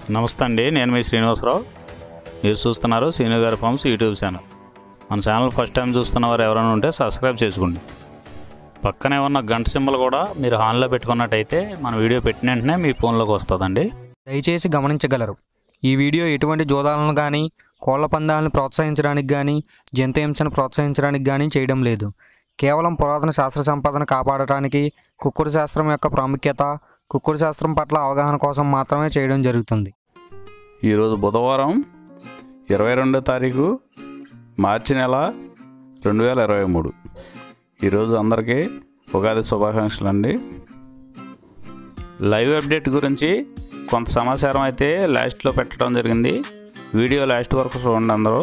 నమస్తే అండి నేను మీ శ్రీనివాసరావు మీరు చూస్తున్నారు శ్రీను గారి ఫార్మ్స్ యూట్యూబ్ ఛానల్ మన ఛానల్ ఫస్ట్ టైం చూస్తున్న వారు ఎవరైనా ఉంటే సబ్స్క్రైబ్ చేసుకోండి పక్కనే ఉన్న గంట సింబల్ కూడా మీరు ఆన్లో పెట్టుకున్నట్టయితే మన వీడియో పెట్టిన వెంటనే మీ ఫోన్లోకి వస్తుందండి దయచేసి గమనించగలరు ఈ వీడియో ఎటువంటి జోదాలను కానీ కోళ్ల పందాలను ప్రోత్సహించడానికి కానీ జంతు హింసను ప్రోత్సహించడానికి కానీ చేయడం లేదు కేవలం పురాతన శాస్త్ర సంపదను కాపాడటానికి కుక్కుడు శాస్త్రం యొక్క ప్రాముఖ్యత కుక్కుడు శాస్త్రం పట్ల అవగాహన కోసం మాత్రమే చేయడం జరుగుతుంది ఈరోజు బుధవారం ఇరవై రెండో తారీఖు మార్చి నెల రెండు వేల ఇరవై మూడు ఈరోజు అందరికీ ఉగాది శుభాకాంక్షలు అండి లైవ్ అప్డేట్ గురించి కొంత సమాచారం అయితే లాస్ట్లో పెట్టడం జరిగింది వీడియో లాస్ట్ వరకు చూడండి అందరూ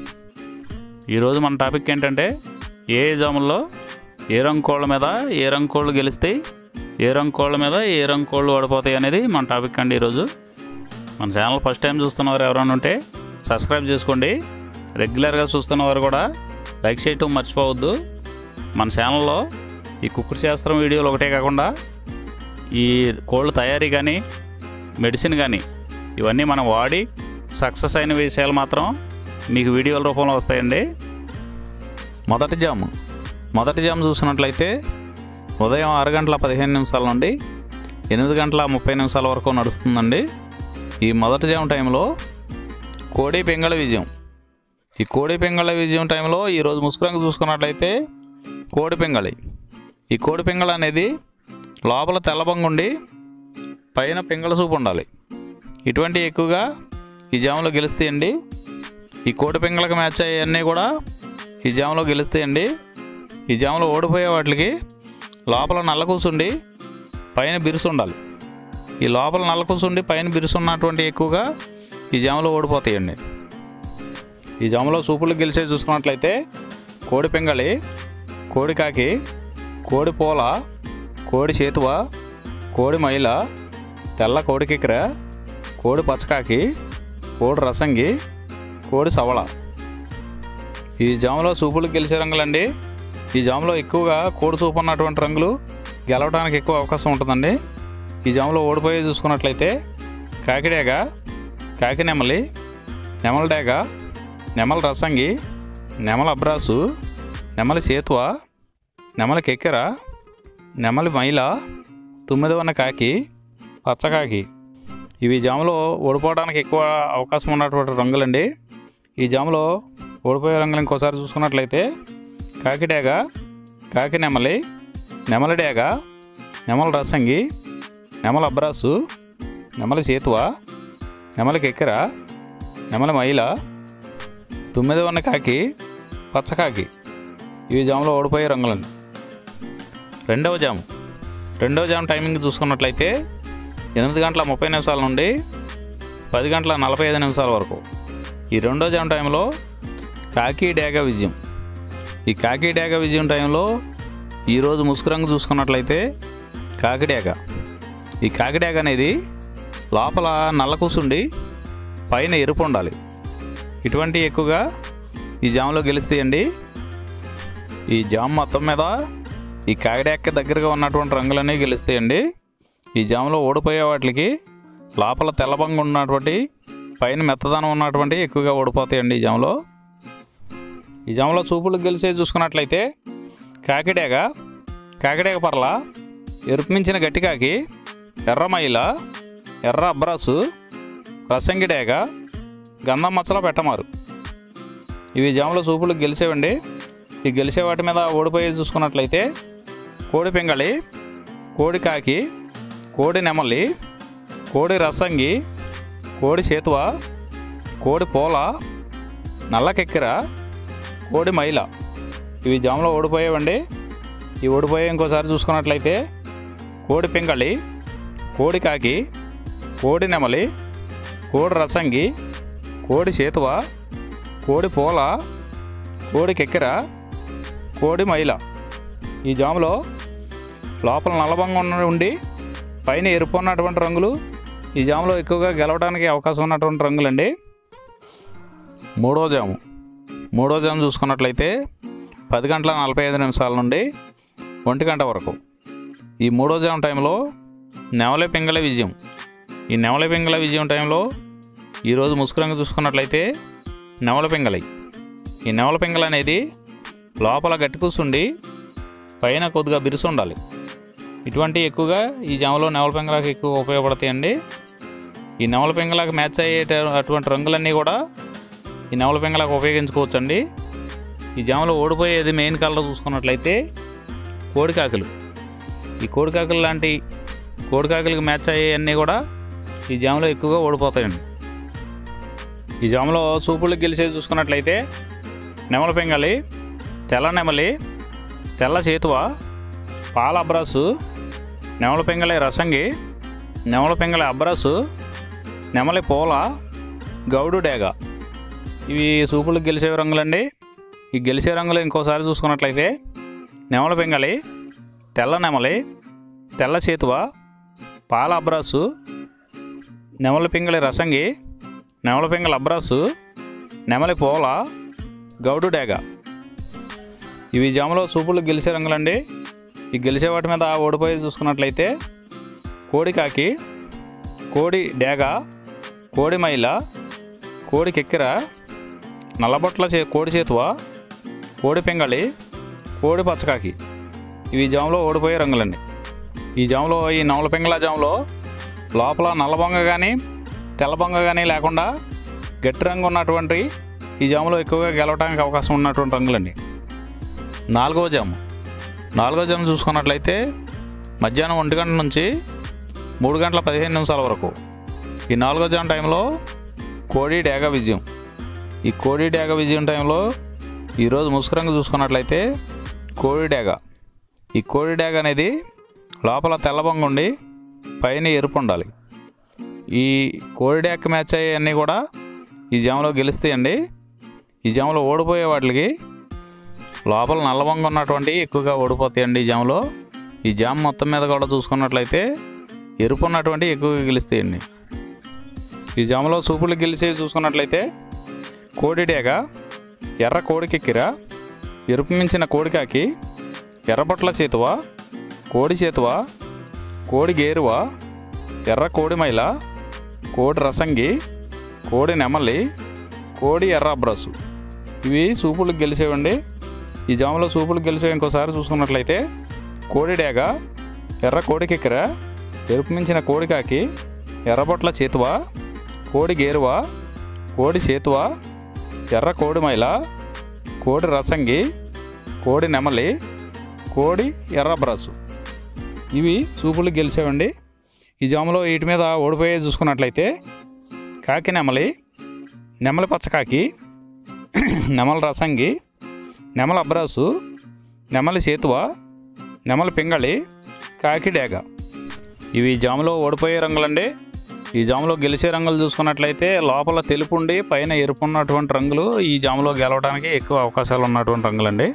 ఈరోజు మన టాపిక్ ఏంటంటే ఏ జాముల్లో ఏ రంగు కోళ్ళ మీద ఏ రంగు కోళ్ళు గెలుస్తాయి ఏ రంగు కోళ్ళ మీద ఏ రంగు కోళ్ళు ఓడిపోతాయి అనేది మన టాపిక్ అండి ఈరోజు మన ఛానల్ ఫస్ట్ టైం చూస్తున్నవారు ఎవరైనా ఉంటే సబ్స్క్రైబ్ చేసుకోండి రెగ్యులర్గా చూస్తున్నవారు కూడా లైక్ చేయటం మర్చిపోవద్దు మన ఛానల్లో ఈ కుక్కుడు శాస్త్రం వీడియోలు ఒకటే కాకుండా ఈ కోళ్ళ తయారీ కానీ మెడిసిన్ కానీ ఇవన్నీ మనం వాడి సక్సెస్ అయిన విషయాలు మాత్రం మీకు వీడియోల రూపంలో వస్తాయండి మొదటి జాము మొదటి జాము చూసినట్లయితే ఉదయం ఆరు గంటల పదిహేను నిమిషాల నుండి ఎనిమిది గంటల ముప్పై నిమిషాల వరకు నడుస్తుందండి ఈ మొదటి జాము టైంలో కోడి పెంగళ విజయం ఈ కోడి పెంగళ విజయం టైంలో ఈరోజు ముసుకురంగు చూసుకున్నట్లయితే కోడి పెంగళి ఈ కోడి పెంగళ అనేది లోపల తెల్లబంగుండి పైన పెంగళ సూపు ఉండాలి ఇటువంటి ఎక్కువగా ఈ జాములో గెలుస్తాయండి ఈ కోడి పెంగళకు మ్యాచ్ అయ్యన్నీ కూడా ఈ జాములో గెలుస్తాయండి ఈ జాములో ఓడిపోయే వాటికి లోపల నల్ల కూసుండి పైన బిరుసు ఉండాలి ఈ లోపల నల్ల కూసుండి పైన బిరుసు ఉన్నటువంటి ఎక్కువగా ఈ జాములో ఓడిపోతాయండి ఈ జాములో సూపులు గెలిచే చూసుకున్నట్లయితే కోడి పెంగళి కోడి కాకి కోడి పోల కోడి చేతువ కోడి మైల తెల్ల కోడి కిక్కెర కోడి పచ్చకాకి కోడి రసంగి కోడి సవళ ఈ జాములో సూపులు గెలిచే రంగులండి ఈ జాములో ఎక్కువగా కోడి సూపు ఉన్నటువంటి రంగులు గెలవడానికి ఎక్కువ అవకాశం ఉంటుందండి ఈ జాములో ఓడిపోయి చూసుకున్నట్లయితే కాకిడేగ కాకి నెమలి నెమల డేగ నెమల రసంగి నెమల అబ్రాసు నెమలి సేతువ నెమలి కెక్కెర నెమలి మైల తుమ్మిదవన్న కాకి పచ్చకాకి ఇవి జాములో ఓడిపోవడానికి ఎక్కువ అవకాశం ఉన్నటువంటి రంగులండి ఈ జాములో ఓడిపోయే రంగులు ఇంకోసారి చూసుకున్నట్లయితే కాకిడేగ కాకి నెమలి నెమలి డేగ నెమల రసంగి నెమల అబ్రాసు నెమలి సేతువ నెమలి కెక్కెర నెమలి మైల తొమ్మిది ఉన్న కాకి పచ్చకాకి ఇవి జాములో ఓడిపోయే రంగులండి రెండవ జాము రెండవ జాము టైమింగ్ చూసుకున్నట్లయితే ఎనిమిది గంటల ముప్పై నిమిషాల నుండి పది గంటల నలభై ఐదు నిమిషాల వరకు ఈ రెండో జాము టైంలో కాకి డేగ విజయం ఈ కాకి డేగ విజయం టైంలో ఈరోజు ముసుకురంగు చూసుకున్నట్లయితే కాకిడేగ ఈ కాకిడేగ అనేది లోపల నల్ల కూసుండి పైన ఎరుపు ఉండాలి ఇటువంటి ఎక్కువగా ఈ జామ్లో గెలుస్తాయండి ఈ జామ్ మొత్తం మీద ఈ కాకిడేక దగ్గరగా ఉన్నటువంటి రంగులన్నీ గెలుస్తాయండి ఈ జామ్లో ఓడిపోయే వాటికి లోపల తెల్లబంగు ఉన్నటువంటి పైన మెత్తదనం ఉన్నటువంటి ఎక్కువగా ఓడిపోతాయండి ఈ జామ్లో ఈ జామ్లో చూపులు గెలిచే చూసుకున్నట్లయితే కాకిడేగ కాకిడేగ పర్ల ఎరుపు మించిన గట్టికాకి ఎర్రమైల ఎర్ర అబ్రాసు రసంగిడేగ గంధం మచ్చలో పెట్టమారు ఇవి జాముల సూపులు గెలిచేవండి ఈ గెలిచే వాటి మీద ఓడిపోయి చూసుకున్నట్లయితే కోడి పెంగళి కోడి కాకి కోడి నెమలి కోడి రసంగి కోడి చేతువ కోడి పోల నల్ల కెక్కెర కోడి మైల ఇవి జాములో ఓడిపోయేవండి ఈ ఓడిపోయే ఇంకోసారి చూసుకున్నట్లయితే కోడి పెంగళి కోడి కాకి కోడి నెమలి కోడి రసంగి కోడి చేతువ కోడి పోల కోడి కెక్కెర కోడి మైల ఈ జాములో లోపల నల్లబంగా ఉన్న ఉండి పైన ఎరుపు ఉన్నటువంటి రంగులు ఈ జాములో ఎక్కువగా గెలవడానికి అవకాశం ఉన్నటువంటి రంగులండి మూడో జాము మూడో జాము చూసుకున్నట్లయితే పది గంటల నలభై ఐదు నిమిషాల నుండి ఒంటి గంట వరకు ఈ మూడో జాము టైంలో నెవలే పింగళ విజయం ఈ నెమల పింగళ విజయం టైంలో ఈరోజు ముసుగురంగు చూసుకున్నట్లయితే నెమల పింగళి ఈ నెమల పింగళ అనేది లోపల గట్టి కూర్చుండి పైన కొద్దిగా బిరుసు ఉండాలి ఇటువంటి ఎక్కువగా ఈ జామలో నెమల పింగళకి ఎక్కువ ఉపయోగపడతాయండి ఈ నెమల పింగళకి మ్యాచ్ అయ్యే అటువంటి రంగులన్నీ కూడా ఈ నెమల పింగళకి ఉపయోగించుకోవచ్చండి ఈ జామలో ఓడిపోయేది మెయిన్ కలర్ చూసుకున్నట్లయితే కోడికాకులు ఈ కోడికాకులు లాంటి కోడికాకులకి మ్యాచ్ అయ్యేవన్నీ కూడా ఈ జామలో ఎక్కువగా ఓడిపోతాయండి ఈ జామలో సూపులకు గెలిచేది చూసుకున్నట్లయితే నెమల పింగళి తెల్ల నెమలి తెల్ల చేతువ పాల అబ్రాసు నెమల పింగళి రసంగి నెమల పింగళి అబ్రాసు నెమలి పూల గౌడు డేగ ఇవి సూపులకు గెలిచే రంగులండి ఈ గెలిచే రంగులు ఇంకోసారి చూసుకున్నట్లయితే నెమల పింగళి తెల్ల నెమలి తెల్ల చేతువ పాల అబ్రాసు నెమల పింగళి రసంగి నెమల పింగళి అబ్రాసు నెమలి పూల గౌడు డేగ ఇవి జామలో సూపులు గెలిచే రంగులండి ఈ గెలిచే వాటి మీద ఓడిపోయి చూసుకున్నట్లయితే కోడి కాకి కోడి డేగ కోడి మైల కోడి కెక్కిర నల్లబొట్ల చే కోడి చేతువ కోడి పింగళి కోడి పచ్చకాకి ఇవి జాములో ఓడిపోయే రంగులండి ఈ జాములో ఈ నవల పింగళ జాములో లోపల నల్లబొంగ కానీ తెల్లబొంగ కానీ లేకుండా గట్టి రంగు ఉన్నటువంటి ఈ జాములో ఎక్కువగా గెలవడానికి అవకాశం ఉన్నటువంటి రంగులండి నాలుగవ జాము నాలుగవ జాము చూసుకున్నట్లయితే మధ్యాహ్నం ఒంటి గంట నుంచి మూడు గంటల పదిహేను నిమిషాల వరకు ఈ నాలుగో జాము టైంలో కోడి డేగ విజయం ఈ కోడి డేగ విజయం టైంలో ఈరోజు ముసుగురంగు చూసుకున్నట్లయితే కోడి డేగ ఈ కోడి డేగ అనేది లోపల తెల్లబొంగ ఉండి పైన ఎరుపు ఉండాలి ఈ కోడి డేగ మ్యాచ్ అయ్యేవన్నీ కూడా ఈ జాములో గెలుస్తాయండి ఈ జాములో ఓడిపోయే వాటికి లోపల నల్లబొంగ ఉన్నటువంటి ఎక్కువగా ఓడిపోతాయండి ఈ జాములో ఈ జామ్ మొత్తం మీద కూడా చూసుకున్నట్లయితే ఎరుపు ఉన్నటువంటి ఎక్కువగా గెలుస్తాయండి ఈ జాములో సూపులు గెలిచేవి చూసుకున్నట్లయితే కోడి డేగ ఎర్ర కోడికెక్కిర ఎరుపు మించిన కోడికాకి ఎర్రబొట్ల చేతువ కోడి చేతువ కోడి గేరువ ఎర్ర కోడి మైల కోడి రసంగి కోడి నెమలి కోడి ఎర్ర అబ్రాసు ఇవి సూపులు గెలిచేవండి ఈ జాములో సూపులు గెలిచేవి ఇంకోసారి చూసుకున్నట్లయితే కోడి డేగ ఎర్ర కోడికెక్కిర ఎరుపు మించిన కోడికాకి ఎర్రబొట్ల చేతువ కోడి గేరువ కోడి చేతువ ఎర్ర కోడి మైల కోడి రసంగి కోడి నెమలి కోడి ఎర్ర బ్రాసు ఇవి సూపులు గెలిచేవండి ఈ జాములో వీటి మీద ఓడిపోయే చూసుకున్నట్లయితే కాకి నెమలి నెమలి పచ్చకాకి నెమలి రసంగి నెమలి అబ్రాసు నెమలి చేతువ నెమలి పింగళి కాకి డేగ ఇవి జాములో ఓడిపోయే రంగులండి ఈ జాములో గెలిచే రంగులు చూసుకున్నట్లయితే లోపల తెలుపు ఉండి పైన ఎరుపు ఉన్నటువంటి రంగులు ఈ జాములో గెలవడానికి ఎక్కువ అవకాశాలు ఉన్నటువంటి రంగులండి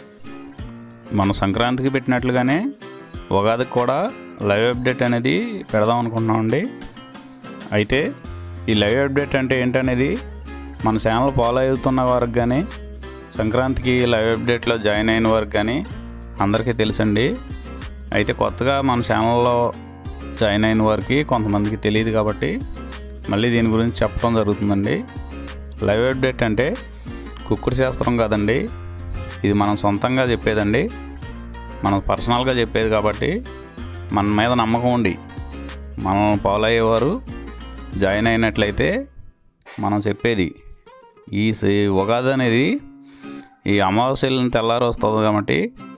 మన సంక్రాంతికి పెట్టినట్లుగానే ఉగాదికి కూడా లైవ్ అప్డేట్ అనేది పెడదాం అనుకుంటున్నామండి అయితే ఈ లైవ్ అప్డేట్ అంటే ఏంటనేది మన ఛానల్ ఫాలో అవుతున్న వారికి కానీ సంక్రాంతికి లైవ్ అప్డేట్లో జాయిన్ అయిన వారికి కానీ అందరికీ తెలుసండి అయితే కొత్తగా మన ఛానల్లో జాయిన్ అయిన వారికి కొంతమందికి తెలియదు కాబట్టి మళ్ళీ దీని గురించి చెప్పడం జరుగుతుందండి లైవ్ అప్డేట్ అంటే కుక్కుడు శాస్త్రం కాదండి ఇది మనం సొంతంగా చెప్పేదండి మనం పర్సనల్గా చెప్పేది కాబట్టి మన మీద నమ్మకం ఉండి మనం ఫాలో అయ్యేవారు జాయిన్ అయినట్లయితే మనం చెప్పేది ఈ స- ఉగాది అనేది ఈ అమావాస్యలను తెల్లారి వస్తుంది కాబట్టి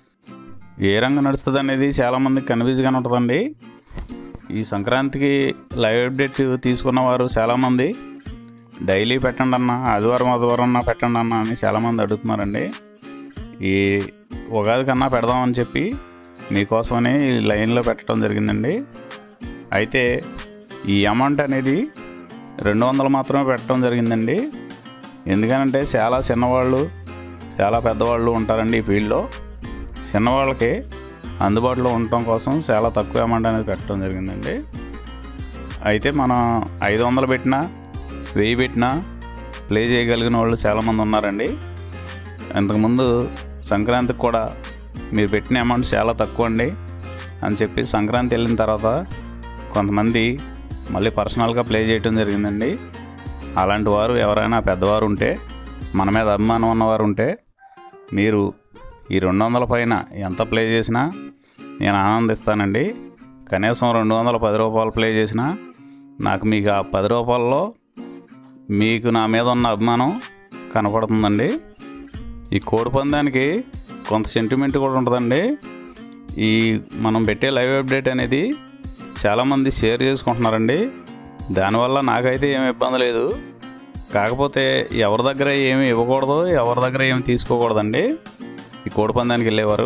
ఏ రంగు నడుస్తుంది అనేది చాలామందికి కన్ఫ్యూజ్గానే ఉంటుందండి ఈ సంక్రాంతికి లైవ్ అప్డేట్ తీసుకున్న వారు చాలామంది డైలీ పెట్టండి అన్న ఆదివారం ఆదివారం అన్న పెట్టండి అన్న అని చాలామంది అడుగుతున్నారండి ఈ ఉగాది కన్నా పెడదామని చెప్పి మీకోసమని ఈ లైన్లో పెట్టడం జరిగిందండి అయితే ఈ అమౌంట్ అనేది రెండు వందలు మాత్రమే పెట్టడం జరిగిందండి ఎందుకనంటే చాలా చిన్నవాళ్ళు చాలా పెద్దవాళ్ళు ఉంటారండి ఈ ఫీల్డ్లో చిన్నవాళ్ళకి అందుబాటులో ఉండటం కోసం చాలా తక్కువ అమౌంట్ అనేది పెట్టడం జరిగిందండి అయితే మనం ఐదు వందలు పెట్టినా వెయ్యి పెట్టినా ప్లే చేయగలిగిన వాళ్ళు చాలామంది ఉన్నారండి ఇంతకుముందు సంక్రాంతికి కూడా మీరు పెట్టిన అమౌంట్ చాలా తక్కువ అండి అని చెప్పి సంక్రాంతి వెళ్ళిన తర్వాత కొంతమంది మళ్ళీ పర్సనల్గా ప్లే చేయటం జరిగిందండి అలాంటి వారు ఎవరైనా పెద్దవారు ఉంటే మన మీద అభిమానం ఉన్నవారు ఉంటే మీరు ఈ రెండు వందల పైన ఎంత ప్లే చేసినా నేను ఆనందిస్తానండి కనీసం రెండు వందల పది రూపాయలు ప్లే చేసినా నాకు మీకు ఆ పది రూపాయల్లో మీకు నా మీద ఉన్న అభిమానం కనపడుతుందండి ఈ కోడి పందానికి కొంత సెంటిమెంట్ కూడా ఉంటుందండి ఈ మనం పెట్టే లైవ్ అప్డేట్ అనేది చాలామంది షేర్ చేసుకుంటున్నారండి దానివల్ల నాకైతే ఏమి ఇబ్బంది లేదు కాకపోతే ఎవరి దగ్గర ఏమి ఇవ్వకూడదు ఎవరి దగ్గర ఏమి తీసుకోకూడదండి ఈ కోడి పందానికి వెళ్ళేవారు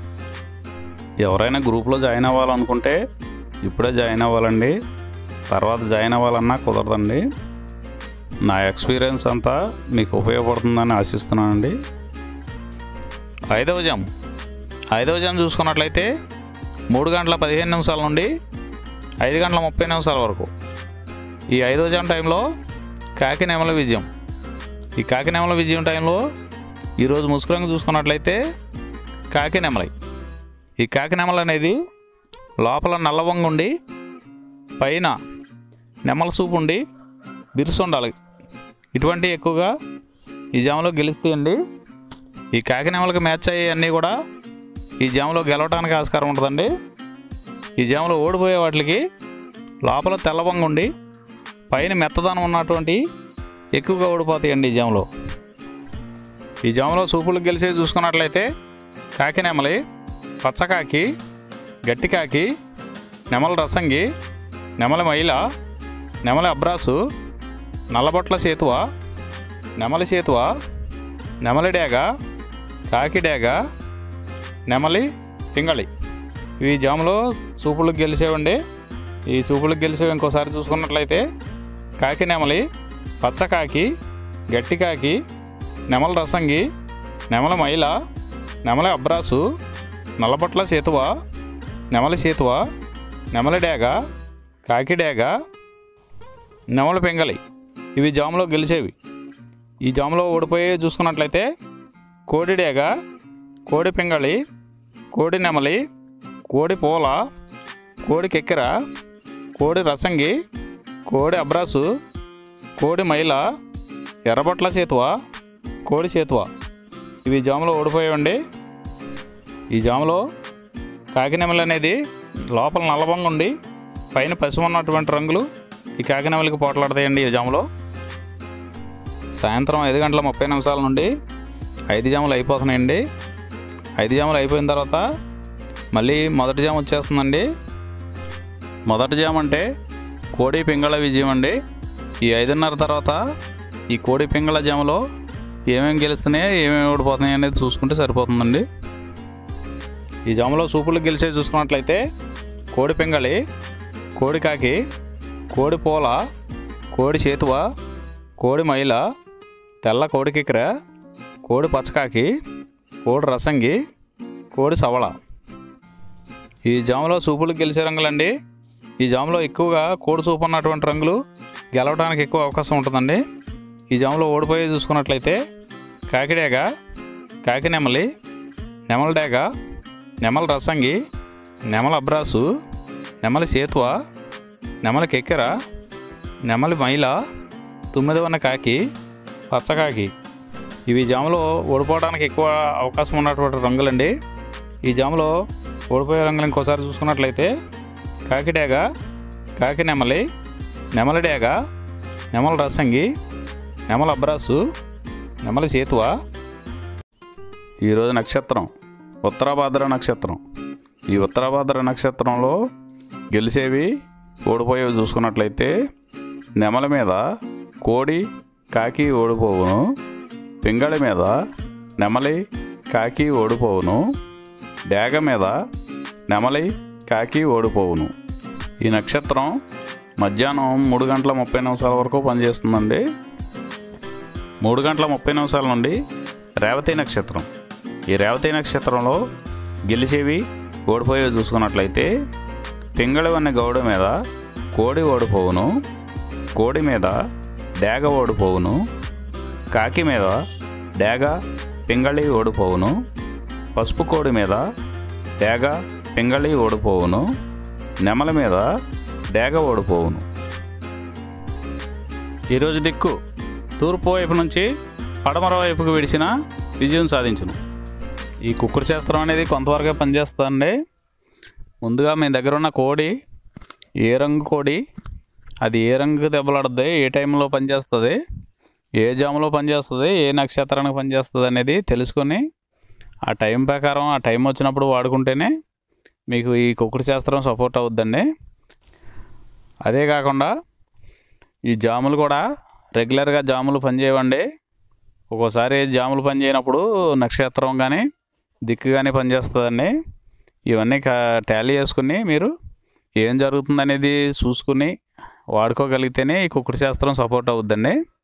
ఎవరైనా గ్రూప్లో జాయిన్ అవ్వాలనుకుంటే ఇప్పుడే జాయిన్ అవ్వాలండి తర్వాత జాయిన్ అవ్వాలన్నా కుదరదండి నా ఎక్స్పీరియన్స్ అంతా మీకు ఉపయోగపడుతుందని ఆశిస్తున్నానండి ఐదవ జామ్ ఐదవ జామ్ చూసుకున్నట్లయితే మూడు గంటల పదిహేను నిమిషాల నుండి ఐదు గంటల ముప్పై నిమిషాల వరకు ఈ ఐదవ జామ్ టైంలో కాకి నెమల విజయం ఈ కాకి నెమల విజయం టైంలో ఈరోజు ముసుకురంగు చూసుకున్నట్లయితే కాకి నెమలి ఈ కాకి నెమల అనేది లోపల నల్లవంగు ఉండి పైన నెమల సూపు ఉండి బిరుసు ఉండాలి ఇటువంటి ఎక్కువగా ఈ జామలో గెలుస్తాయండి ఈ కాకి నెమలకి మ్యాచ్ అయ్యేవన్నీ కూడా ఈ జామలో గెలవడానికి ఆస్కారం ఉంటుందండి ఈ జామలో ఓడిపోయే వాటికి లోపల తెల్లవంగు ఉండి పైన మెత్తదనం ఉన్నటువంటి ఎక్కువగా ఓడిపోతాయండి ఈ జామలో ఈ జామలో సూపులు గెలిచే చూసుకున్నట్లయితే కాకి నెమలి పచ్చకాకి గట్టికాకి నెమల రసంగి నెమలి మైల నెమలి అబ్రాసు నల్లబొట్ల సేతువ నెమలి సేతువ నెమలి డేగ కాకి డేగ నెమలి పింగళి ఇవి జాములో సూపులకు గెలిచేవండి ఈ సూపులకు గెలిచేవి ఇంకోసారి చూసుకున్నట్లయితే కాకి నెమలి పచ్చకాకి గట్టి కాకి నెమల రసంగి నెమల మైల నెమలి అబ్రాసు నల్లబొట్ల సేతువ నెమలి సేతువ నెమలి డేగ కాకి డేగ నెమలి పెంగలి ఇవి జాములో గెలిచేవి ఈ జాములో ఓడిపోయి చూసుకున్నట్లయితే కోడి డేగ కోడి పింగళి కోడి నెమలి కోడి పూల కోడి కెక్కెర కోడి రసంగి కోడి అబ్రాసు కోడి మైల ఎర్రబొట్ల చేతువ కోడి చేతువ ఇవి జాములో ఓడిపోయాయండి ఈ జాములో కాకినెమలి అనేది లోపల నల్లబంగా ఉండి పైన పసుపు ఉన్నటువంటి రంగులు ఈ కాకినెమలికి పోట్లాడతాయండి ఈ జాములో సాయంత్రం ఐదు గంటల ముప్పై నిమిషాల నుండి ఐదు జాములు అయిపోతున్నాయండి ఐదు జాములు అయిపోయిన తర్వాత మళ్ళీ మొదటి జాము వచ్చేస్తుందండి మొదటి జామ్ అంటే కోడి పింగళ విజయం అండి ఈ ఐదున్నర తర్వాత ఈ కోడి పింగళ జాములో ఏమేమి గెలుస్తున్నాయో ఏమేమి ఓడిపోతున్నాయి అనేది చూసుకుంటే సరిపోతుందండి ఈ జాములో సూపులు గెలిచే చూసుకున్నట్లయితే కోడి పింగళి కోడి కాకి కోడి పూల కోడి చేతువ కోడి మైల తెల్ల కోడి కిక్కెర కోడి పచ్చకాకి కోడి రసంగి కోడి సవళ ఈ జాములో సూపులు గెలిచే రంగులండి ఈ జాములో ఎక్కువగా కోడి సూపు ఉన్నటువంటి రంగులు గెలవడానికి ఎక్కువ అవకాశం ఉంటుందండి ఈ జాములో ఓడిపోయి చూసుకున్నట్లయితే కాకిడేగ కాకి నెమలి నెమల డేగ నెమల రసంగి నెమల అబ్రాసు నెమలి సేతువ నెమలి కెక్కెర నెమలి మైల తుమ్మిదవన్న కాకి పచ్చకాకి ఇవి జాములో ఓడిపోవడానికి ఎక్కువ అవకాశం ఉన్నటువంటి రంగులండి ఈ జాములో ఓడిపోయే రంగులు ఇంకోసారి చూసుకున్నట్లయితే కాకి డేగ కాకి నెమలి నెమలి డేగ నెమల రసంగి నెమల అబ్రాసు నెమలి సేతువ ఈరోజు నక్షత్రం ఉత్తరాభాద్ర నక్షత్రం ఈ ఉత్తరాభాద్ర నక్షత్రంలో గెలిచేవి ఓడిపోయేవి చూసుకున్నట్లయితే నెమల మీద కోడి కాకి ఓడిపోవును పింగళి మీద నెమలి కాకి ఓడిపోవును డేగ మీద నెమలి కాకి ఓడిపోవును ఈ నక్షత్రం మధ్యాహ్నం మూడు గంటల ముప్పై నిమిషాల వరకు పనిచేస్తుందండి మూడు గంటల ముప్పై నిమిషాల నుండి రేవతి నక్షత్రం ఈ రేవతి నక్షత్రంలో గెలిచేవి ఓడిపోయేవి చూసుకున్నట్లయితే పింగళి అనే గౌడ మీద కోడి ఓడిపోవును కోడి మీద డేగ ఓడిపోవును కాకి మీద డేగ పింగళి ఓడిపోవును పసుపు కోడి మీద డేగ పింగళి ఓడిపోవును నెమల మీద డేగ ఓడిపోవును ఈరోజు దిక్కు తూర్పు వైపు నుంచి పడమర వైపుకు విడిచిన విజయం సాధించును ఈ కుక్కుడు శాస్త్రం అనేది కొంతవరకే పనిచేస్తుందండి ముందుగా మీ దగ్గర ఉన్న కోడి ఏ రంగు కోడి అది ఏ రంగు దెబ్బలాడుద్ది ఏ టైంలో పనిచేస్తుంది ఏ జాములో పనిచేస్తుంది ఏ నక్షత్రానికి పనిచేస్తుంది అనేది తెలుసుకొని ఆ టైం ప్రకారం ఆ టైం వచ్చినప్పుడు వాడుకుంటేనే మీకు ఈ కుక్కుడు శాస్త్రం సపోర్ట్ అవుద్దండి అదే కాకుండా ఈ జాములు కూడా రెగ్యులర్గా జాములు పనిచేయవండి ఒక్కోసారి జాములు పనిచేయనప్పుడు నక్షత్రం కానీ దిక్కు కానీ పనిచేస్తుందండి ఇవన్నీ టాలీ చేసుకుని మీరు ఏం జరుగుతుందనేది చూసుకుని వాడుకోగలిగితేనే ఈ కుక్కుడు శాస్త్రం సపోర్ట్ అవుద్దండి